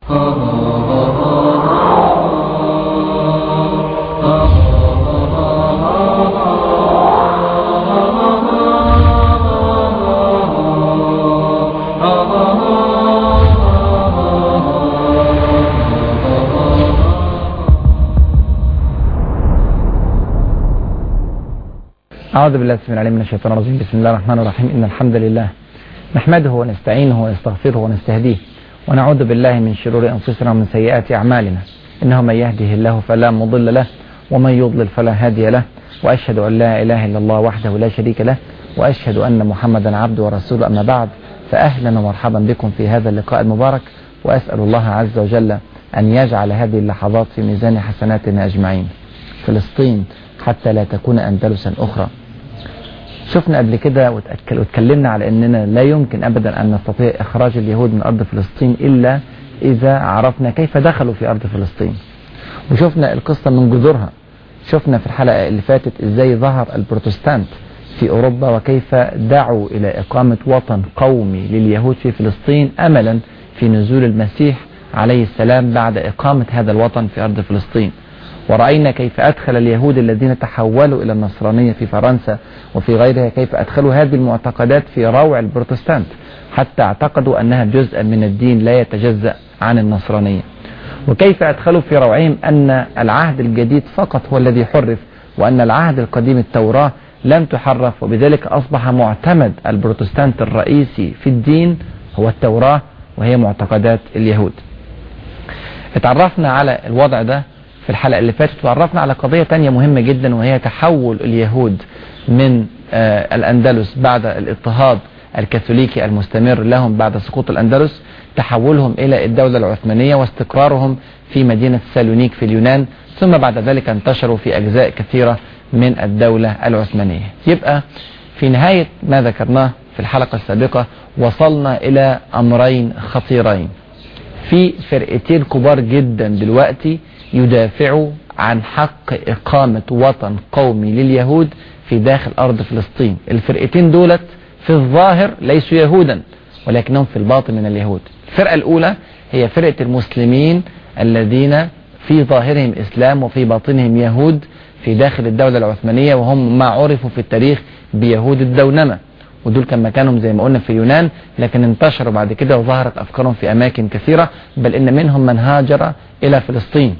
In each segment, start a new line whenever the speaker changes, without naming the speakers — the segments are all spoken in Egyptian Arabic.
أعوذ بالله السميع العليم من الشيطان الرجيم بسم الله الرحمن الرحيم إن الحمد لله نحمده ونستعينه ونستغفره ونستهديه ونعوذ بالله من شرور أنفسنا ومن سيئات أعمالنا إنه من يهده الله فلا مضل له ومن يضلل فلا هادي له وأشهد أن لا إله إلا الله وحده لا شريك له وأشهد أن محمدا عبده ورسوله أما بعد فأهلا ومرحبا بكم في هذا اللقاء المبارك وأسأل الله عز وجل أن يجعل هذه اللحظات في ميزان حسناتنا أجمعين فلسطين حتى لا تكون أندلسا أخرى شفنا قبل كده واتكلمنا على أننا لا يمكن أبدا أن نستطيع إخراج اليهود من أرض فلسطين إلا إذا عرفنا كيف دخلوا في أرض فلسطين وشفنا القصة من جذورها شفنا في الحلقة اللي فاتت إزاي ظهر البروتستانت في أوروبا وكيف دعوا إلى إقامة وطن قومي لليهود في فلسطين أملا في نزول المسيح عليه السلام بعد إقامة هذا الوطن في أرض فلسطين ورأينا كيف أدخل اليهود الذين تحولوا إلى النصرانية في فرنسا وفي غيرها كيف أدخلوا هذه المعتقدات في روع البروتستانت حتى اعتقدوا أنها جزءا من الدين لا يتجزأ عن النصرانية وكيف أدخلوا في روعهم أن العهد الجديد فقط هو الذي حرف وأن العهد القديم التوراة لم تحرف وبذلك أصبح معتمد البروتستانت الرئيسي في الدين هو التوراة وهي معتقدات اليهود اتعرفنا على الوضع ده في الحلقة اللي فاتت وعرفنا على قضية تانية مهمة جدا وهي تحول اليهود من آه الأندلس بعد الاضطهاد الكاثوليكي المستمر لهم بعد سقوط الأندلس تحولهم إلى الدولة العثمانية واستقرارهم في مدينة سالونيك في اليونان ثم بعد ذلك انتشروا في أجزاء كثيرة من الدولة العثمانية يبقى في نهاية ما ذكرناه في الحلقة السابقة وصلنا إلى أمرين خطيرين في فرقتين كبار جدا دلوقتي يدافعوا عن حق إقامة وطن قومي لليهود في داخل أرض فلسطين الفرقتين دولت في الظاهر ليسوا يهودا ولكنهم في الباطن من اليهود الفرقة الأولى هي فرقة المسلمين الذين في ظاهرهم إسلام وفي باطنهم يهود في داخل الدولة العثمانية وهم ما عرفوا في التاريخ بيهود الدونمة ودول كان مكانهم زي ما قلنا في اليونان لكن انتشروا بعد كده وظهرت أفكارهم في أماكن كثيرة بل إن منهم من هاجر إلى فلسطين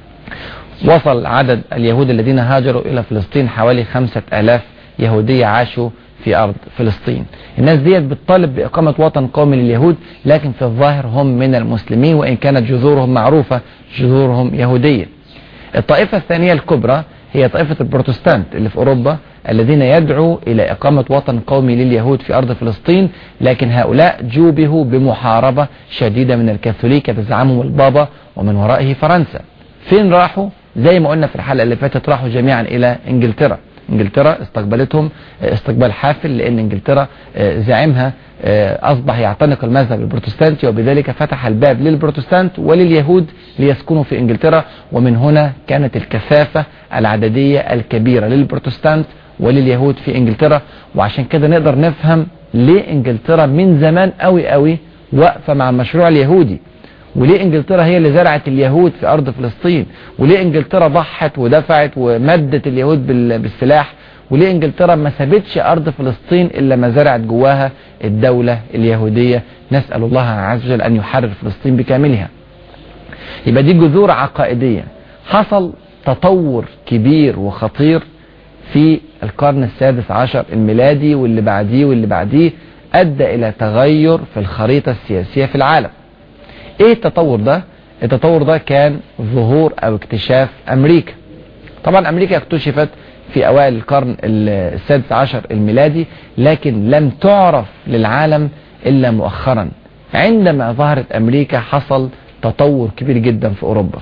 وصل عدد اليهود الذين هاجروا إلى فلسطين حوالي خمسة آلاف يهودية عاشوا في أرض فلسطين الناس ديت بتطالب بإقامة وطن قومي لليهود لكن في الظاهر هم من المسلمين وإن كانت جذورهم معروفة جذورهم يهودية الطائفة الثانية الكبرى هي طائفة البروتستانت اللي في أوروبا الذين يدعوا إلى إقامة وطن قومي لليهود في أرض فلسطين لكن هؤلاء جوبهوا بمحاربة شديدة من الكاثوليك يتزعمهم البابا ومن ورائه فرنسا فين راحوا زي ما قلنا في الحلقة اللي فاتت راحوا جميعا إلى إنجلترا انجلترا استقبلتهم استقبال حافل لان انجلترا زعيمها اصبح يعتنق المذهب البروتستانتي وبذلك فتح الباب للبروتستانت ولليهود ليسكنوا في انجلترا ومن هنا كانت الكثافة العددية الكبيرة للبروتستانت ولليهود في انجلترا وعشان كده نقدر نفهم ليه انجلترا من زمان قوي قوي واقفة مع المشروع اليهودي وليه انجلترا هي اللي زرعت اليهود في ارض فلسطين وليه انجلترا ضحت ودفعت ومدت اليهود بالسلاح وليه انجلترا ما سابتش ارض فلسطين الا ما زرعت جواها الدولة اليهودية نسأل الله عز وجل ان يحرر فلسطين بكاملها يبقى دي جذور عقائدية حصل تطور كبير وخطير في القرن السادس عشر الميلادي واللي بعديه واللي بعديه ادى الى تغير في الخريطة السياسية في العالم ايه التطور ده التطور ده كان ظهور او اكتشاف امريكا طبعا امريكا اكتشفت في اوائل القرن السادس عشر الميلادي لكن لم تعرف للعالم الا مؤخرا عندما ظهرت امريكا حصل تطور كبير جدا في اوروبا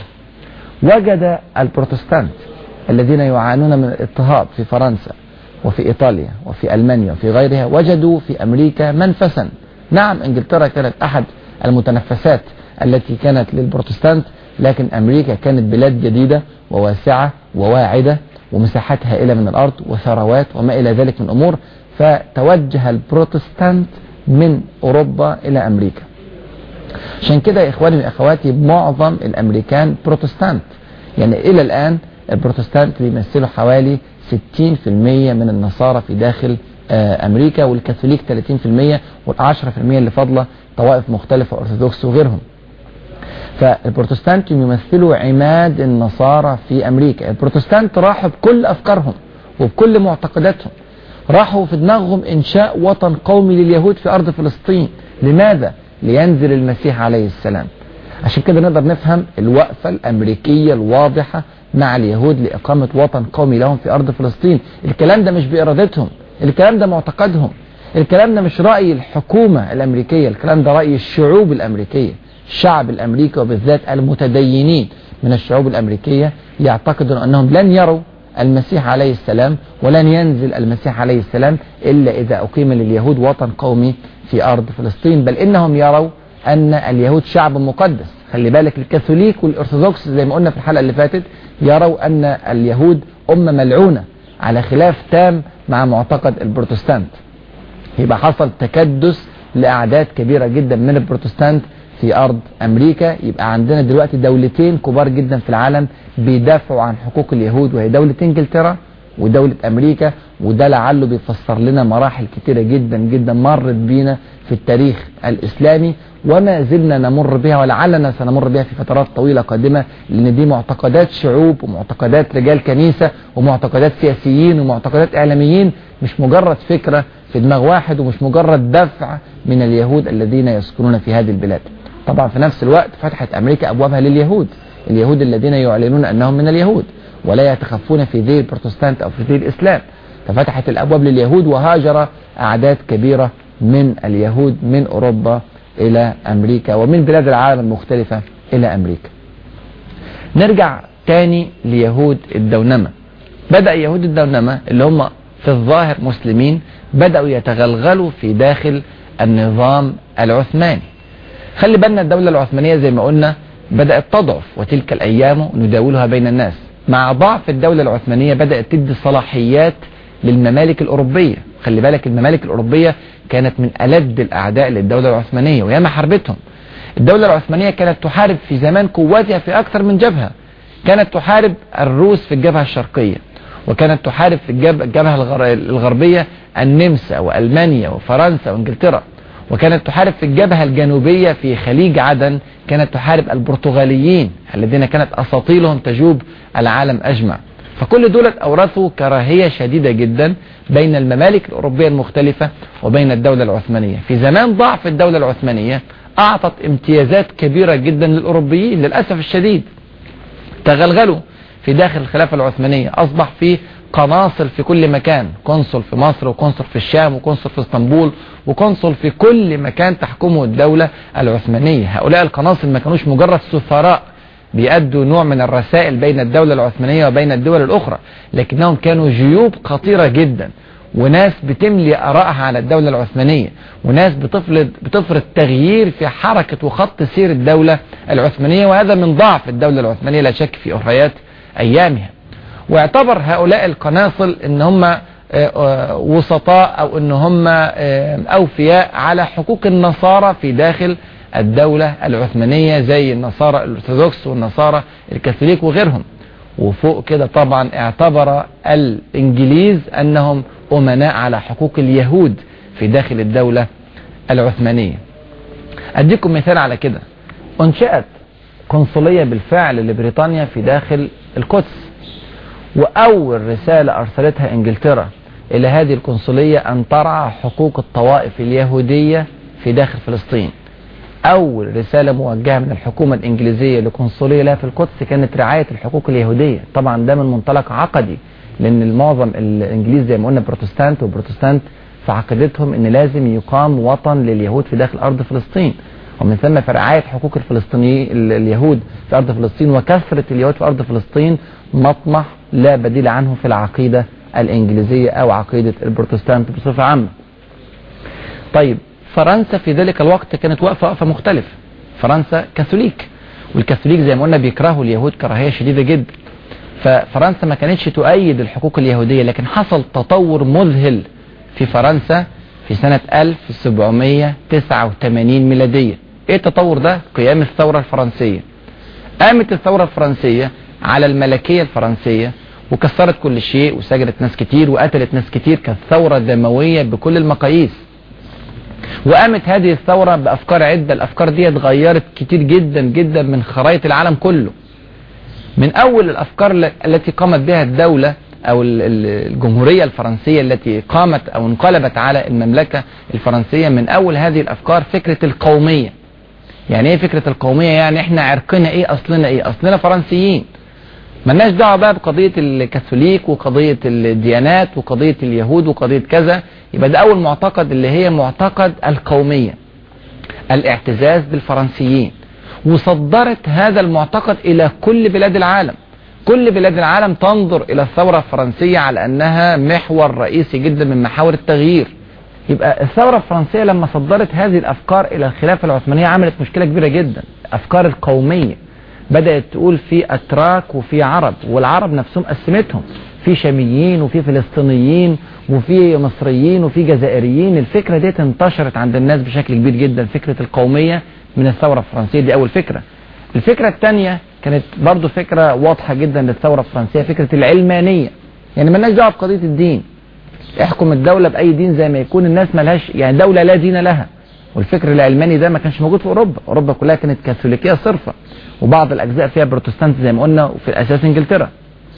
وجد البروتستانت الذين يعانون من الاضطهاد في فرنسا وفي ايطاليا وفي المانيا وفي غيرها وجدوا في امريكا منفسا نعم انجلترا كانت احد المتنفسات التي كانت للبروتستانت لكن أمريكا كانت بلاد جديدة وواسعة وواعدة ومساحات هائلة من الأرض وثروات وما إلى ذلك من أمور فتوجه البروتستانت من أوروبا إلى أمريكا عشان كده يا إخواني وأخواتي معظم الأمريكان بروتستانت يعني إلى الآن البروتستانت بيمثلوا حوالي 60% من النصارى في داخل آه، أمريكا والكاثوليك 30% وال10% اللي فاضلة طوائف مختلفة أرثوذكس وغيرهم فالبروتستانت يمثلوا عماد النصارى في أمريكا البروتستانت راحوا بكل أفكارهم وبكل معتقداتهم راحوا في دماغهم إنشاء وطن قومي لليهود في أرض فلسطين لماذا؟ لينزل المسيح عليه السلام عشان كده نقدر نفهم الوقفة الأمريكية الواضحة مع اليهود لإقامة وطن قومي لهم في أرض فلسطين الكلام ده مش بإرادتهم الكلام ده معتقدهم الكلام ده مش رأي الحكومة الأمريكية الكلام ده رأي الشعوب الأمريكية الشعب الأمريكي وبالذات المتدينين من الشعوب الأمريكية يعتقدون أنهم لن يروا المسيح عليه السلام ولن ينزل المسيح عليه السلام إلا إذا أقيم لليهود وطن قومي في أرض فلسطين بل إنهم يروا أن اليهود شعب مقدس خلي بالك الكاثوليك والأرثوذكس زي ما قلنا في الحلقة اللي فاتت يروا أن اليهود أمة ملعونة على خلاف تام مع معتقد البروتستانت يبقى حصل تكدس لأعداد كبيرة جدا من البروتستانت في أرض أمريكا يبقى عندنا دلوقتي دولتين كبار جدا في العالم بيدافعوا عن حقوق اليهود وهي دولة إنجلترا ودولة أمريكا وده لعله بيفسر لنا مراحل كتيرة جدا جدا مرت بينا في التاريخ الإسلامي وما زلنا نمر بها ولعلنا سنمر بها في فترات طويلة قادمة لأن دي معتقدات شعوب ومعتقدات رجال كنيسة ومعتقدات سياسيين ومعتقدات إعلاميين مش مجرد فكرة في دماغ واحد ومش مجرد دفع من اليهود الذين يسكنون في هذه البلاد طبعا في نفس الوقت فتحت أمريكا أبوابها لليهود اليهود الذين يعلنون أنهم من اليهود ولا يتخفون في ذي البروتستانت أو في ذي الإسلام ففتحت الأبواب لليهود وهاجر أعداد كبيرة من اليهود من أوروبا إلى أمريكا ومن بلاد العالم المختلفة إلى أمريكا نرجع تاني ليهود الدونمة بدأ يهود الدونمة اللي هم في الظاهر مسلمين بدأوا يتغلغلوا في داخل النظام العثماني خلي بالنا الدولة العثمانية زي ما قلنا بدأت تضعف وتلك الأيام نداولها بين الناس مع ضعف الدولة العثمانية بدأت تدي صلاحيات للممالك الأوروبية خلي بالك الممالك الأوروبية كانت من ألد الأعداء للدولة العثمانية وياما حربتهم الدولة العثمانية كانت تحارب في زمان قوتها في أكثر من جبهة كانت تحارب الروس في الجبهة الشرقية وكانت تحارب في الجبهة الغربية النمسا وألمانيا وفرنسا وانجلترا وكانت تحارب في الجبهة الجنوبية في خليج عدن كانت تحارب البرتغاليين الذين كانت أساطيلهم تجوب العالم أجمع فكل دولة أورثوا كراهية شديدة جدا بين الممالك الأوروبية المختلفة وبين الدولة العثمانية في زمان ضعف الدولة العثمانية أعطت امتيازات كبيرة جدا للأوروبيين للأسف الشديد تغلغلوا في داخل الخلافة العثمانية أصبح في قناصل في كل مكان قنصل في مصر وقنصل في الشام وقنصل في اسطنبول وقنصل في كل مكان تحكمه الدولة العثمانية هؤلاء القناصل ما كانوش مجرد سفراء بيأدوا نوع من الرسائل بين الدولة العثمانية وبين الدول الأخرى لكنهم كانوا جيوب خطيرة جدا وناس بتملي أراءها على الدولة العثمانية وناس بتفرض, بتفرض تغيير في حركة وخط سير الدولة العثمانية وهذا من ضعف الدولة العثمانية لا شك في أخريات أيامها واعتبر هؤلاء القناصل ان هم آه، آه، وسطاء او ان هم آه، اوفياء على حقوق النصارى في داخل الدولة العثمانية زي النصارى الارثوذكس والنصارى الكاثوليك وغيرهم وفوق كده طبعا اعتبر الانجليز انهم امناء على حقوق اليهود في داخل الدولة العثمانية اديكم مثال على كده انشأت قنصلية بالفعل لبريطانيا في داخل القدس وأول رسالة أرسلتها إنجلترا إلى هذه القنصلية أن ترعى حقوق الطوائف اليهودية في داخل فلسطين أول رسالة موجهة من الحكومة الإنجليزية لقنصلية لها في القدس كانت رعاية الحقوق اليهودية طبعا ده من منطلق عقدي لأن المعظم الإنجليز زي ما قلنا بروتستانت وبروتستانت في عقيدتهم أن لازم يقام وطن لليهود في داخل أرض فلسطين ومن ثم فرعاية حقوق الفلسطينيين اليهود في أرض فلسطين وكثرة اليهود في أرض فلسطين مطمح لا بديل عنه في العقيدة الإنجليزية أو عقيدة البروتستانت بصفة عامة طيب فرنسا في ذلك الوقت كانت واقفة وقفة مختلفة فرنسا كاثوليك والكاثوليك زي ما قلنا بيكرهوا اليهود كراهية شديدة جدا ففرنسا ما كانتش تؤيد الحقوق اليهودية لكن حصل تطور مذهل في فرنسا في سنة 1789 ميلادية ايه التطور ده قيام الثورة الفرنسية قامت الثورة الفرنسية على الملكية الفرنسية وكسرت كل شيء وسجنت ناس كتير وقتلت ناس كتير كانت ثورة دموية بكل المقاييس وقامت هذه الثورة بأفكار عدة الأفكار دي اتغيرت كتير جدا جدا من خرائط العالم كله من أول الأفكار التي قامت بها الدولة أو الجمهورية الفرنسية التي قامت أو انقلبت على المملكة الفرنسية من أول هذه الأفكار فكرة القومية يعني ايه فكرة القومية يعني احنا عرقنا ايه اصلنا ايه اصلنا فرنسيين ملناش دعوة بقى بقضية الكاثوليك وقضية الديانات وقضية اليهود وقضية كذا يبقى ده اول معتقد اللي هي معتقد القومية الاعتزاز بالفرنسيين وصدرت هذا المعتقد الى كل بلاد العالم كل بلاد العالم تنظر الى الثورة الفرنسية على انها محور رئيسي جدا من محاور التغيير يبقى الثورة الفرنسية لما صدرت هذه الافكار الى الخلافة العثمانية عملت مشكلة كبيرة جدا افكار القومية بدأت تقول في اتراك وفي عرب والعرب نفسهم قسمتهم في شاميين وفي فلسطينيين وفي مصريين وفي جزائريين الفكرة دي انتشرت عند الناس بشكل كبير جدا فكرة القومية من الثورة الفرنسية دي اول فكرة الفكرة الثانية كانت برضو فكرة واضحة جدا للثورة الفرنسية فكرة العلمانية يعني مالناش دعوه بقضية الدين احكم الدولة بأي دين زي ما يكون الناس ملهاش يعني دولة لا دين لها والفكر العلماني ده ما كانش موجود في أوروبا أوروبا كلها كانت كاثوليكية صرفة وبعض الأجزاء فيها بروتستانت زي ما قلنا وفي الأساس إنجلترا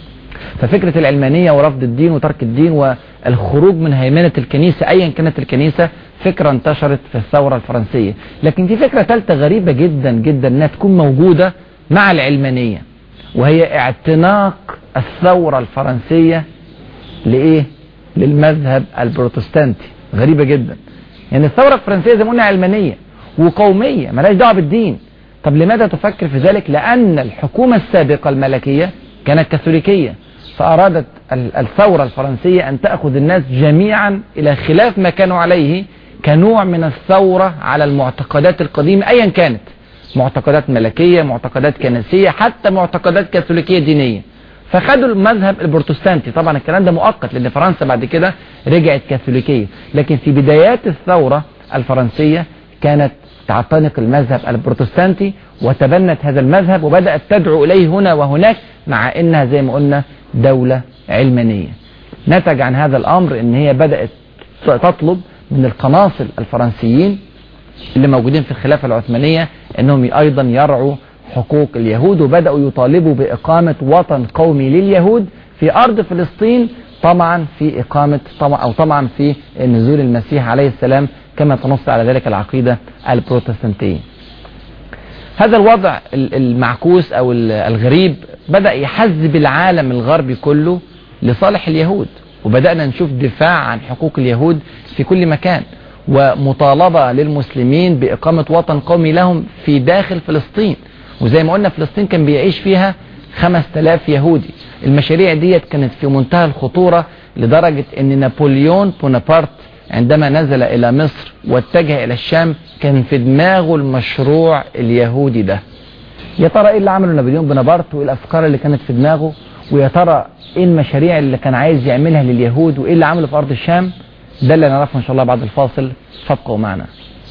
ففكرة العلمانية ورفض الدين وترك الدين والخروج من هيمنة الكنيسة أيا كانت الكنيسة فكرة انتشرت في الثورة الفرنسية لكن في فكرة ثالثة غريبة جدا جدا أنها تكون موجودة مع العلمانية وهي اعتناق الثورة الفرنسية لإيه؟ للمذهب البروتستانتي غريبة جدا يعني الثورة الفرنسية زي ما قلنا علمانية وقومية ملاش دعوة بالدين طب لماذا تفكر في ذلك لأن الحكومة السابقة الملكية كانت كاثوليكية فأرادت الثورة الفرنسية أن تأخذ الناس جميعا إلى خلاف ما كانوا عليه كنوع من الثورة على المعتقدات القديمة أيا كانت معتقدات ملكية معتقدات كنسية حتى معتقدات كاثوليكية دينية فخدوا المذهب البروتستانتي طبعا الكلام ده مؤقت لأن فرنسا بعد كده رجعت كاثوليكية لكن في بدايات الثورة الفرنسية كانت تعتنق المذهب البروتستانتي وتبنت هذا المذهب وبدأت تدعو إليه هنا وهناك مع إنها زي ما قلنا دولة علمانية نتج عن هذا الأمر إن هي بدأت تطلب من القناصل الفرنسيين اللي موجودين في الخلافة العثمانية انهم ايضا يرعوا حقوق اليهود وبدأوا يطالبوا بإقامة وطن قومي لليهود في أرض فلسطين طمعا في إقامة طمع أو طمعا في نزول المسيح عليه السلام كما تنص على ذلك العقيدة البروتستانتية هذا الوضع المعكوس أو الغريب بدأ يحزب العالم الغربي كله لصالح اليهود وبدأنا نشوف دفاع عن حقوق اليهود في كل مكان ومطالبة للمسلمين بإقامة وطن قومي لهم في داخل فلسطين وزي ما قلنا فلسطين كان بيعيش فيها 5000 يهودي المشاريع ديت كانت في منتهى الخطورة لدرجة ان نابليون بونابرت عندما نزل الى مصر واتجه الى الشام كان في دماغه المشروع اليهودي ده يا ترى ايه اللي عمله نابليون بونابرت وايه الافكار اللي كانت في دماغه ويا ترى ايه المشاريع اللي كان عايز يعملها لليهود وايه اللي عمله في ارض الشام ده اللي نعرفه ان شاء الله بعد الفاصل فابقوا معنا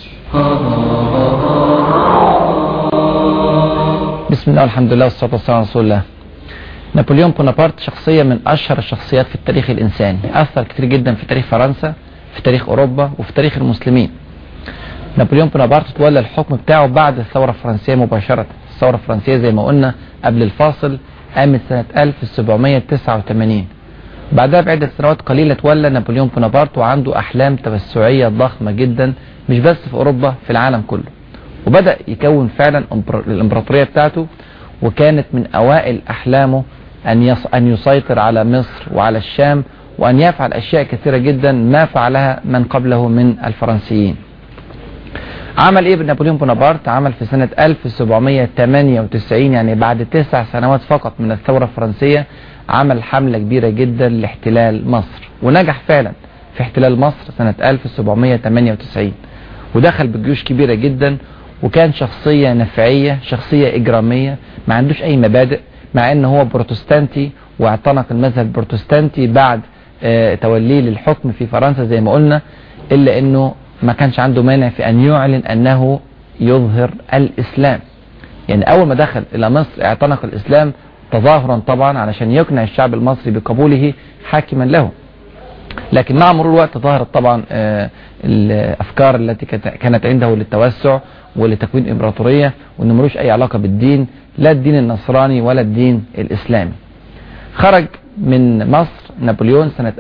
بسم الله والحمد لله والصلاة والسلام على رسول الله نابليون بونابرت شخصية من أشهر الشخصيات في التاريخ الإنساني أثر كتير جدا في تاريخ فرنسا في تاريخ أوروبا وفي تاريخ المسلمين نابليون بونابرت تولى الحكم بتاعه بعد الثورة الفرنسية مباشرة الثورة الفرنسية زي ما قلنا قبل الفاصل قامت سنة 1789 بعدها بعدة سنوات قليلة تولى نابليون بونابرت وعنده أحلام توسعية ضخمة جدا مش بس في أوروبا في العالم كله وبدأ يكون فعلا الإمبراطورية بتاعته وكانت من أوائل أحلامه أن أن يسيطر على مصر وعلى الشام وأن يفعل أشياء كثيرة جدا ما فعلها من قبله من الفرنسيين عمل ايه نابليون بونابرت عمل في سنة 1798 يعني بعد تسع سنوات فقط من الثورة الفرنسية عمل حملة كبيرة جدا لاحتلال مصر ونجح فعلا في احتلال مصر سنة 1798 ودخل بجيوش كبيرة جدا وكان شخصية نفعية شخصية إجرامية ما عندوش أي مبادئ مع أنه هو بروتستانتي واعتنق المذهب البروتستانتي بعد اه توليه للحكم في فرنسا زي ما قلنا إلا أنه ما كانش عنده مانع في أن يعلن أنه يظهر الإسلام يعني أول ما دخل إلى مصر اعتنق الإسلام تظاهرا طبعا علشان يقنع الشعب المصري بقبوله حاكما له لكن مع مرور الوقت ظهرت طبعا آه، الأفكار التي كانت عنده للتوسع ولتكوين إمبراطورية وأنه ملوش أي علاقة بالدين لا الدين النصراني ولا الدين الإسلامي خرج من مصر نابليون سنة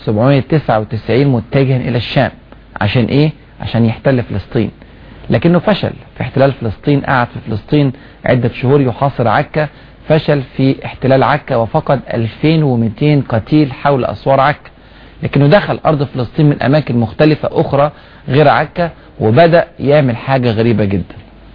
1799 متجها إلى الشام عشان إيه؟ عشان يحتل فلسطين لكنه فشل في احتلال فلسطين قعد في فلسطين عدة شهور يحاصر عكا فشل في احتلال عكا وفقد 2200 قتيل حول أسوار عكا لكنه دخل أرض فلسطين من أماكن مختلفة أخرى غير عكا وبدأ يعمل حاجة غريبة جدا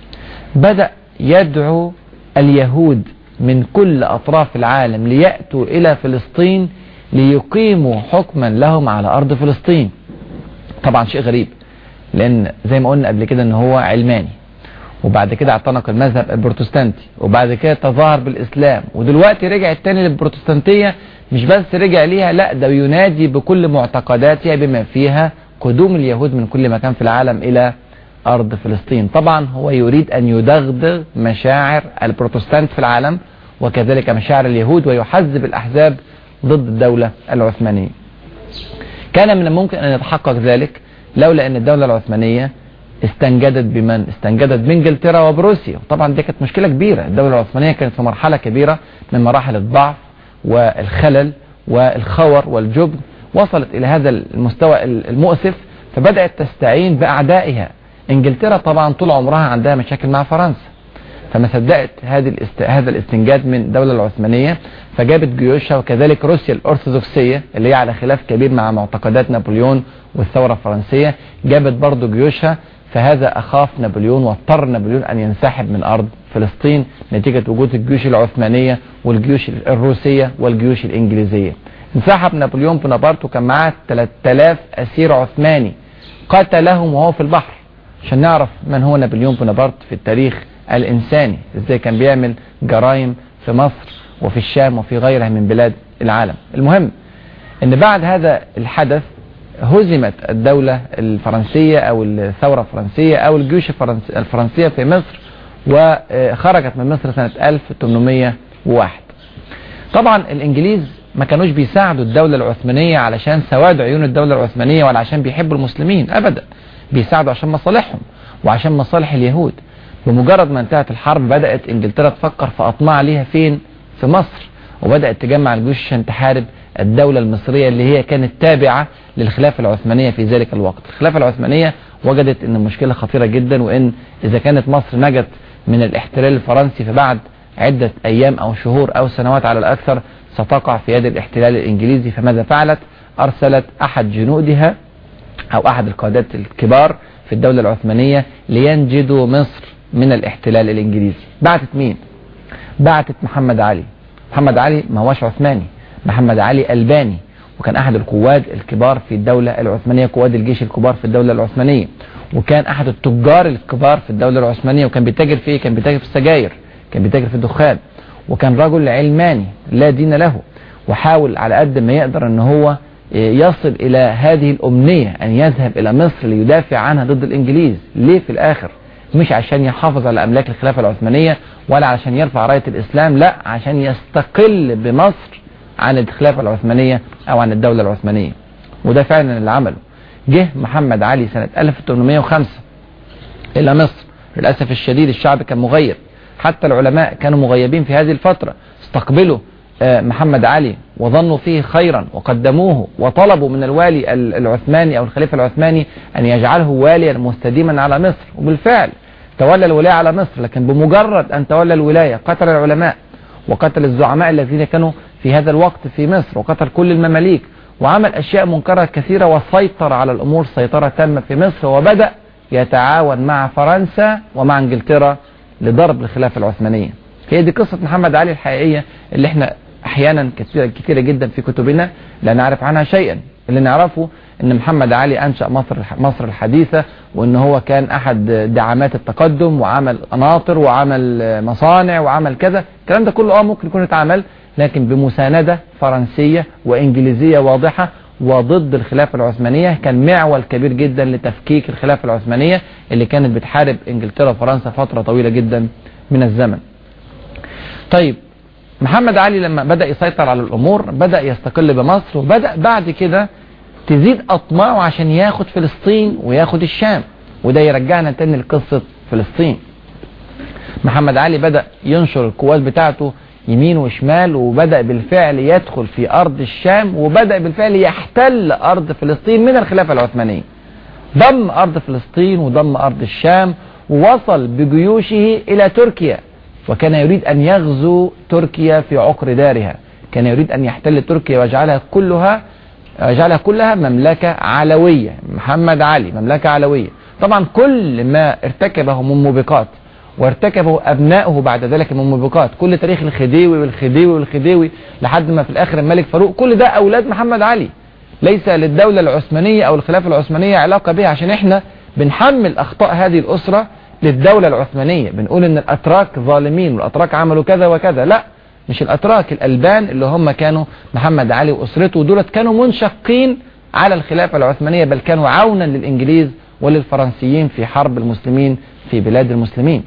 بدأ يدعو اليهود من كل أطراف العالم ليأتوا إلى فلسطين ليقيموا حكما لهم على أرض فلسطين طبعا شيء غريب لأن زي ما قلنا قبل كده أنه هو علماني وبعد كده اعتنق المذهب البروتستانتي وبعد كده تظاهر بالإسلام ودلوقتي رجع التاني للبروتستانتية مش بس رجع ليها لا ده ينادي بكل معتقداتها بما فيها قدوم اليهود من كل مكان في العالم إلى أرض فلسطين طبعا هو يريد أن يدغدغ مشاعر البروتستانت في العالم وكذلك مشاعر اليهود ويحزب الأحزاب ضد الدولة العثمانية كان من الممكن أن يتحقق ذلك لولا أن الدولة العثمانية استنجدت بمن استنجدت بانجلترا وبروسيا طبعا دي كانت مشكلة كبيرة الدولة العثمانية كانت في مرحلة كبيرة من مراحل الضعف والخلل والخور والجبن وصلت إلى هذا المستوى المؤسف فبدأت تستعين بأعدائها انجلترا طبعا طول عمرها عندها مشاكل مع فرنسا فما صدقت هذه الاست... هذا الاستنجاد من الدولة العثمانية فجابت جيوشها وكذلك روسيا الأرثوذكسية اللي هي على خلاف كبير مع معتقدات نابليون والثورة الفرنسية جابت برضو جيوشها فهذا أخاف نابليون واضطر نابليون أن ينسحب من أرض فلسطين نتيجة وجود الجيوش العثمانية والجيوش الروسية والجيوش الإنجليزية انسحب نابليون بونابرت وكان معاه 3000 أسير عثماني قتلهم وهو في البحر عشان نعرف من هو نابليون بونابرت في التاريخ الإنساني ازاي كان بيعمل جرائم في مصر وفي الشام وفي غيرها من بلاد العالم المهم ان بعد هذا الحدث هزمت الدولة الفرنسية او الثورة الفرنسية او الجيوش الفرنسية في مصر وخرجت من مصر سنة 1801 طبعا الانجليز ما كانوش بيساعدوا الدولة العثمانية علشان سواد عيون الدولة العثمانية ولا عشان بيحبوا المسلمين ابدا بيساعدوا عشان مصالحهم وعشان مصالح اليهود بمجرد ما انتهت الحرب بدأت انجلترا تفكر في اطماع ليها فين في مصر وبدأت تجمع الجيوش عشان تحارب الدولة المصرية اللي هي كانت تابعة للخلافة العثمانية في ذلك الوقت الخلافة العثمانية وجدت ان المشكلة خطيرة جدا وان اذا كانت مصر نجت من الاحتلال الفرنسي فبعد عدة ايام او شهور او سنوات على الاكثر ستقع في يد الاحتلال الانجليزي فماذا فعلت ارسلت احد جنودها او احد القادات الكبار في الدولة العثمانية لينجدوا مصر من الاحتلال الانجليزي بعتت مين بعتت محمد علي محمد علي ما هوش عثماني محمد علي ألباني وكان أحد القواد الكبار في الدولة العثمانية قواد الجيش الكبار في الدولة العثمانية وكان أحد التجار الكبار في الدولة العثمانية وكان بيتاجر في إيه؟ كان بيتاجر في السجاير كان بيتاجر في الدخان وكان رجل علماني لا دين له وحاول على قد ما يقدر ان هو يصل الى هذه الامنية ان يذهب الى مصر ليدافع عنها ضد الانجليز ليه في الاخر مش عشان يحافظ على املاك الخلافة العثمانية ولا عشان يرفع راية الاسلام لا عشان يستقل بمصر عن الخلافة العثمانية او عن الدولة العثمانية وده فعلا اللي عمله جه محمد علي سنة 1805 الى مصر للأسف الشديد الشعب كان مغيب حتى العلماء كانوا مغيبين في هذه الفترة استقبلوا محمد علي وظنوا فيه خيرا وقدموه وطلبوا من الوالي العثماني أو الخليفة العثماني أن يجعله واليا مستديما على مصر وبالفعل تولى الولاية على مصر لكن بمجرد أن تولى الولاية قتل العلماء وقتل الزعماء الذين كانوا في هذا الوقت في مصر وقتل كل المماليك وعمل أشياء منكرة كثيرة وسيطر على الأمور سيطرة تامة في مصر وبدأ يتعاون مع فرنسا ومع انجلترا لضرب الخلافة العثمانية هي دي قصة محمد علي الحقيقية اللي احنا احيانا كثيرة, كثيرة جدا في كتبنا لا نعرف عنها شيئا اللي نعرفه ان محمد علي انشأ مصر مصر الحديثة وان هو كان احد دعامات التقدم وعمل قناطر وعمل مصانع وعمل كذا الكلام ده كله اه ممكن يكون اتعمل لكن بمساندة فرنسية وانجليزية واضحة وضد الخلافة العثمانية كان معول كبير جدا لتفكيك الخلافة العثمانية اللي كانت بتحارب انجلترا وفرنسا فترة طويلة جدا من الزمن طيب محمد علي لما بدأ يسيطر على الأمور بدأ يستقل بمصر وبدأ بعد كده تزيد أطماعه عشان ياخد فلسطين وياخد الشام وده يرجعنا تاني لقصة فلسطين محمد علي بدأ ينشر القوات بتاعته يمين وشمال وبدأ بالفعل يدخل في أرض الشام وبدأ بالفعل يحتل أرض فلسطين من الخلافة العثمانية ضم أرض فلسطين وضم أرض الشام ووصل بجيوشه إلى تركيا وكان يريد أن يغزو تركيا في عقر دارها كان يريد أن يحتل تركيا ويجعلها كلها يجعلها كلها مملكة علوية محمد علي مملكة علوية طبعا كل ما ارتكبه من موبقات وارتكبه أبنائه بعد ذلك من موبقات كل تاريخ الخديوي والخديوي والخديوي لحد ما في الآخر الملك فاروق كل ده أولاد محمد علي ليس للدولة العثمانية أو الخلافة العثمانية علاقة بها عشان احنا بنحمل أخطاء هذه الأسرة للدولة العثمانية بنقول ان الأتراك ظالمين والأتراك عملوا كذا وكذا لا مش الأتراك الألبان اللي هم كانوا محمد علي وأسرته دولت كانوا منشقين على الخلافة العثمانية بل كانوا عونا للإنجليز وللفرنسيين في حرب المسلمين في بلاد المسلمين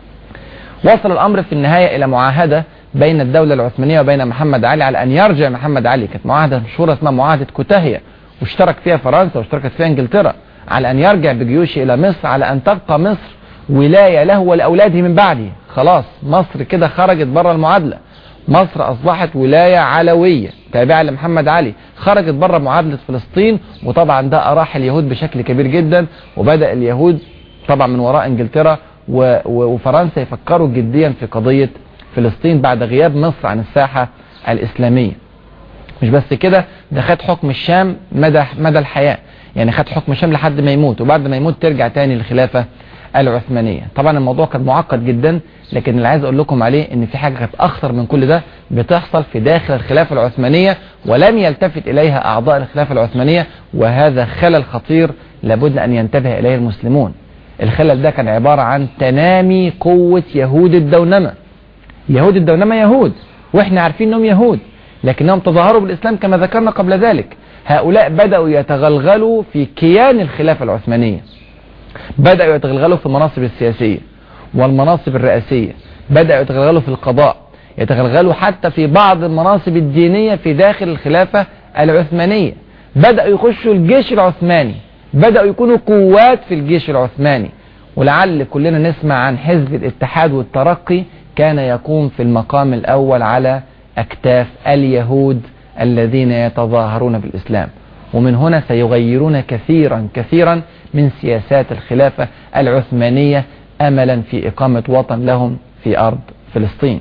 وصل الأمر في النهاية إلى معاهدة بين الدولة العثمانية وبين محمد علي على أن يرجع محمد علي كانت معاهدة مشهورة اسمها معاهدة كوتاهية واشترك فيها فرنسا واشتركت فيها انجلترا على أن يرجع بجيوشه إلى مصر على أن تبقى مصر ولاية له ولأولاده من بعده خلاص مصر كده خرجت بره المعادلة مصر أصبحت ولاية علوية تابعة لمحمد علي خرجت بره معادلة فلسطين وطبعا ده أراح اليهود بشكل كبير جدا وبدأ اليهود طبعا من وراء انجلترا وفرنسا يفكروا جديا في قضية فلسطين بعد غياب مصر عن الساحة الإسلامية مش بس كده ده خد حكم الشام مدى مدى الحياة يعني خد حكم الشام لحد ما يموت وبعد ما يموت ترجع تاني للخلافة العثمانية طبعا الموضوع كان معقد جدا لكن اللي عايز اقول لكم عليه ان في حاجة كانت اخطر من كل ده بتحصل في داخل الخلافة العثمانية ولم يلتفت اليها اعضاء الخلافة العثمانية وهذا خلل خطير لابد ان ينتبه اليه المسلمون الخلل ده كان عبارة عن تنامي قوة يهود الدونمة يهود الدونمة يهود واحنا عارفين انهم يهود لكنهم تظاهروا بالاسلام كما ذكرنا قبل ذلك هؤلاء بدأوا يتغلغلوا في كيان الخلافة العثمانية بدأوا يتغلغلوا في المناصب السياسية والمناصب الرئاسية بدأوا يتغلغلوا في القضاء يتغلغلوا حتى في بعض المناصب الدينية في داخل الخلافة العثمانية بدأوا يخشوا الجيش العثماني بدأوا يكونوا قوات في الجيش العثماني ولعل كلنا نسمع عن حزب الاتحاد والترقي كان يقوم في المقام الأول على أكتاف اليهود الذين يتظاهرون بالإسلام ومن هنا سيغيرون كثيرا كثيرا من سياسات الخلافة العثمانية أملا في إقامة وطن لهم في أرض فلسطين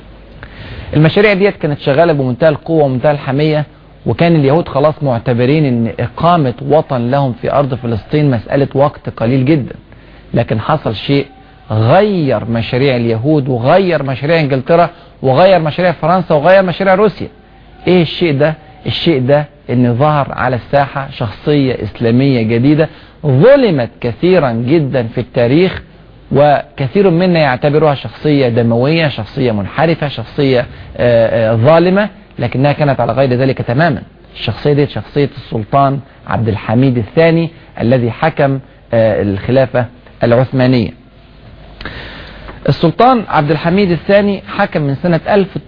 المشاريع ديت كانت شغالة بمنتهى القوة ومنتهى الحمية وكان اليهود خلاص معتبرين ان إقامة وطن لهم في أرض فلسطين مسألة وقت قليل جدا لكن حصل شيء غير مشاريع اليهود وغير مشاريع انجلترا وغير مشاريع فرنسا وغير مشاريع روسيا ايه الشيء ده الشيء ده ان ظهر على الساحة شخصية اسلامية جديدة ظلمت كثيرا جدا في التاريخ وكثير منا يعتبرها شخصية دموية شخصية منحرفة شخصية ظالمة لكنها كانت على غير ذلك تماما الشخصية دي شخصية السلطان عبد الحميد الثاني الذي حكم الخلافة العثمانية السلطان عبد الحميد الثاني حكم من سنة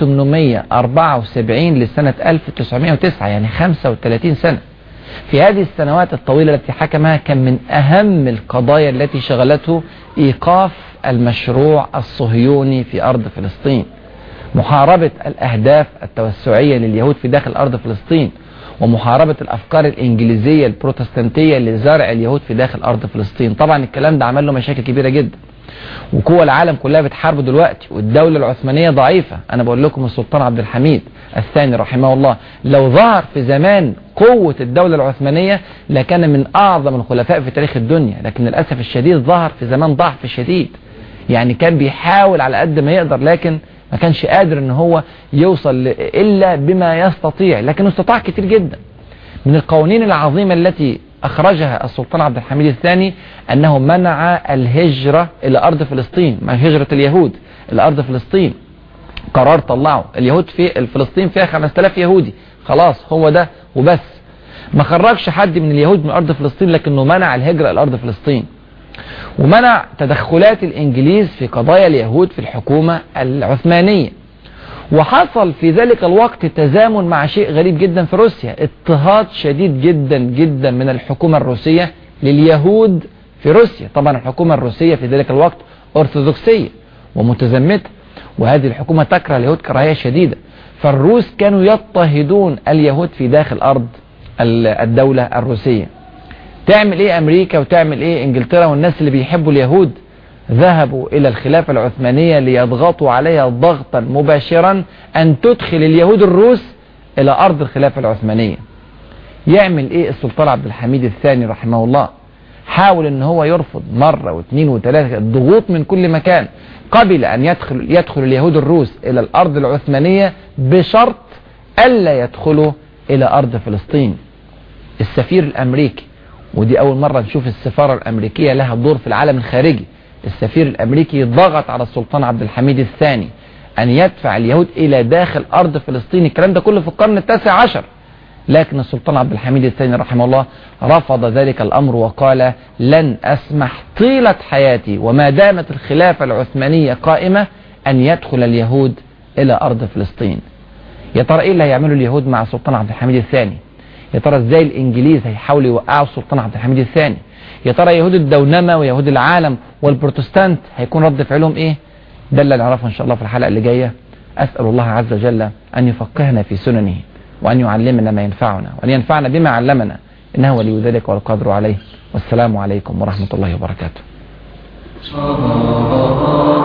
1874 لسنة 1909 يعني 35 سنة في هذه السنوات الطويلة التي حكمها كان من أهم القضايا التي شغلته إيقاف المشروع الصهيوني في أرض فلسطين محاربة الأهداف التوسعية لليهود في داخل أرض فلسطين ومحاربة الأفكار الإنجليزية البروتستانتية لزرع اليهود في داخل أرض فلسطين طبعا الكلام ده عمل له مشاكل كبيرة جدا وقوى العالم كلها بتحاربه دلوقتي والدولة العثمانية ضعيفة أنا بقول لكم السلطان عبد الحميد الثاني رحمه الله لو ظهر في زمان قوة الدولة العثمانية لكان من أعظم الخلفاء في تاريخ الدنيا لكن للأسف الشديد ظهر في زمان ضعف شديد يعني كان بيحاول على قد ما يقدر لكن ما كانش قادر ان هو يوصل إلا بما يستطيع لكن استطاع كتير جدا من القوانين العظيمة التي أخرجها السلطان عبد الحميد الثاني أنه منع الهجرة إلى أرض فلسطين مع هجرة اليهود إلى أرض فلسطين قرار طلعه اليهود في فلسطين فيها 5000 يهودي خلاص هو ده وبس ما خرجش حد من اليهود من أرض فلسطين لكنه منع الهجرة إلى أرض فلسطين ومنع تدخلات الإنجليز في قضايا اليهود في الحكومة العثمانية وحصل في ذلك الوقت تزامن مع شيء غريب جدا في روسيا اضطهاد شديد جدا جدا من الحكومة الروسية لليهود في روسيا طبعا الحكومة الروسية في ذلك الوقت أرثوذكسية ومتزمتة وهذه الحكومة تكره اليهود كراهية شديدة فالروس كانوا يضطهدون اليهود في داخل أرض الدولة الروسية تعمل ايه امريكا وتعمل ايه انجلترا والناس اللي بيحبوا اليهود ذهبوا الى الخلافة العثمانية ليضغطوا عليها ضغطا مباشرا ان تدخل اليهود الروس الى ارض الخلافة العثمانية يعمل ايه السلطان عبد الحميد الثاني رحمه الله حاول ان هو يرفض مرة واثنين وثلاثة الضغوط من كل مكان قبل ان يدخل, يدخل اليهود الروس الى الارض العثمانية بشرط الا يدخلوا الى ارض فلسطين السفير الامريكي ودي اول مرة نشوف السفارة الامريكية لها دور في العالم الخارجي السفير الامريكي ضغط على السلطان عبد الحميد الثاني ان يدفع اليهود الى داخل ارض فلسطين الكلام ده كله في القرن التاسع عشر لكن السلطان عبد الحميد الثاني رحمه الله رفض ذلك الأمر وقال لن أسمح طيلة حياتي وما دامت الخلافة العثمانية قائمة أن يدخل اليهود إلى أرض فلسطين يا ترى إيه اللي هيعمله اليهود مع السلطان عبد الحميد الثاني يا ترى إزاي الإنجليز هيحاولوا يوقعوا السلطان عبد الحميد الثاني يا ترى يهود الدونمة ويهود العالم والبروتستانت هيكون رد فعلهم إيه ده اللي نعرفه إن شاء الله في الحلقة اللي جاية أسأل الله عز وجل أن يفقهنا في سننه وأن يعلمنا ما ينفعنا وأن ينفعنا بما علمنا إنه ولي ذلك والقدر عليه والسلام عليكم ورحمة الله وبركاته